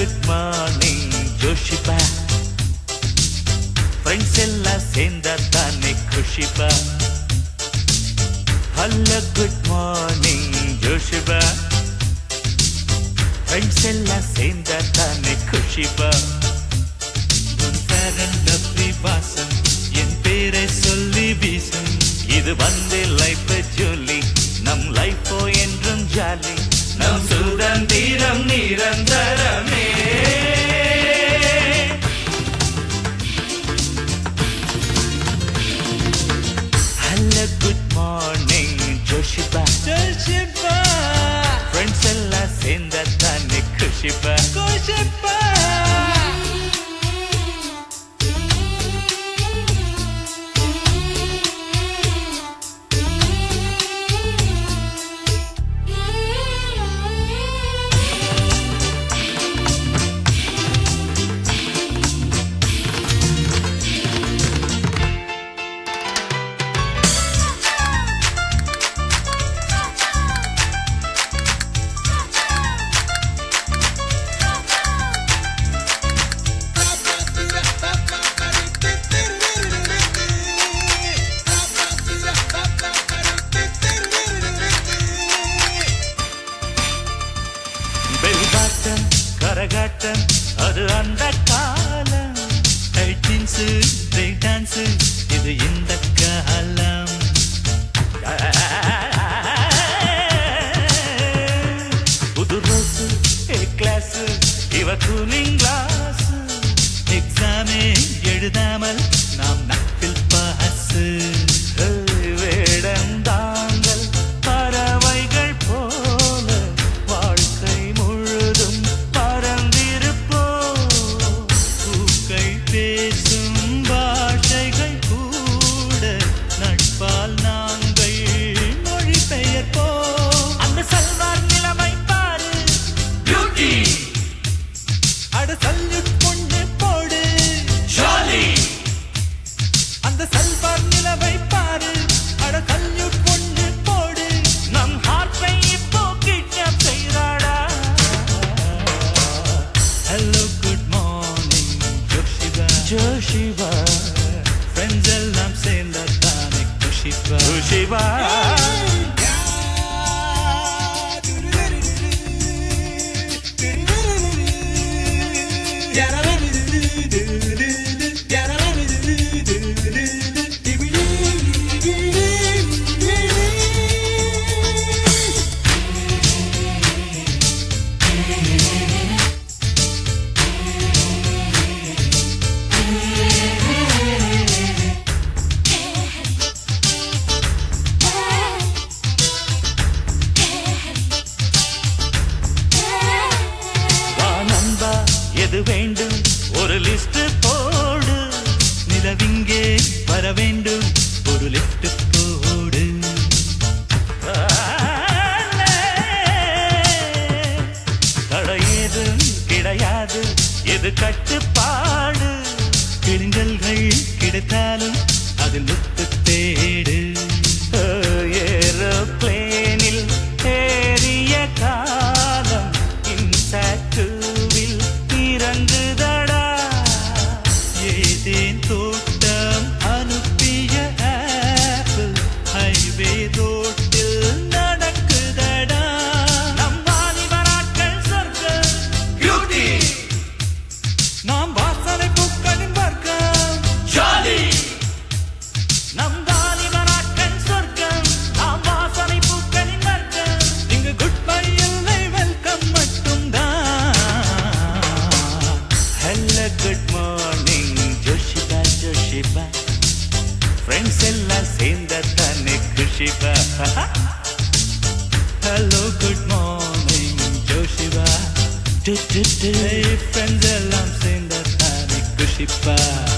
good morning ஜோஷிபா friends எல்லாம் சேர்ந்தா தானே குஷிபா ஹலோ குட் மார்னிங் ஜோஷிபா ஃப்ரெண்ட்ஸ் எல்லாம் சேர்ந்தா தானே குஷிபா உன் பேரன் லவ்லி வாசம் என் பேரை சொல்லி வீசும் இது வந்து லைஃப் ஜொல்லி நம் லைஃபோ என்றும் ஜாலி நம் சுதந்திரம் நிரந்தரமே ஹலோ குட் மார்னிங் ஜோஷிபா ஜோஷிபா ஃப்ரெண்ட்ஸ் எல்லாம் சேர்ந்த தானே குஷிபா குஷிபா பெல்பாட்டம் கரகாட்டம் அது அந்த காலம் டைட்டின்ஸ் பிரேக் டான்ஸ் இது இந்த காலம் புது ரோஸு ஏ கிளாஸ் இவ கூலிங் கிளாஸ் எக்ஸாமே எழுதாமல் நாம் நட்பில் பாசு வேடந்தாங்கள் பறவைகள் போல வாழ்க்கை முழுதும் பறந்திருப்போம் பூக்கள் பேசும் பாஷைகள் கூட நட்பால் நாங்கள் மொழிபெயர்ப்போம் அந்த சல்வார் நிலைமை பாரு பியூட்டி அட சல்யூட் பொண்ணு போடு ஜாலி அந்த சல்வார் நிலவை பாரு அட சல்யூட் பொண்ணு போடு நம் ஹார்ட்டை இப்போ கிட்னாப் செய்றாடா ஹலோ குட் மார்னிங் ஜோஷிபா ஜோஷிபா ஃப்ரெண்ட்ஸ் எல்லாம் சேர்ந்த தானே குஷிபா குஷிபா வா நண்பா எது வேண்டும் ஒரு லிஸ்ட் போடு நிலவிங்கே வர வேண்டும் ஒரு லிஃப்ட் போடு தடை ஏதும் கிடையாது எது கட்டுப்பாடு கிழிஞ்சல்கள் கிடைத்தாலும் அதில் முத்து தேடு ஏரோப்ளேனில் ஏறிய காலம் இன்சாட்டுவில் இறங்குதடா ஏதேன் தோட்டம் அனுப்பிய ஆப்பிள் ஹைவே ரோட்டில் நடக்குதடா நம் வாலிபராட்கள் சொர்க்கம் பியூட்டி நாம் வாசனை பூக்களின் வர்க்கம் ஜாலி நம் வாலிபராட்கள் சொர்க்கம் நாம் வாசனை பூக்களின் வர்க்கம் இங்கு குட் பை இல்லை வெல்கம் மட்டும்தான் ஹலோ குட் மார்னிங் ஜோஷிபா ஜோஷிபா ஃப்ரெண்ட்ஸ் எல்லாம் சேர்ந்த தானே குஷிபா ஹலோ குட் மார்னிங் ஜோஷிபா ஃப்ரெண்ட்ஸ் எல்லாம் சேர்ந்த தானே குஷிபா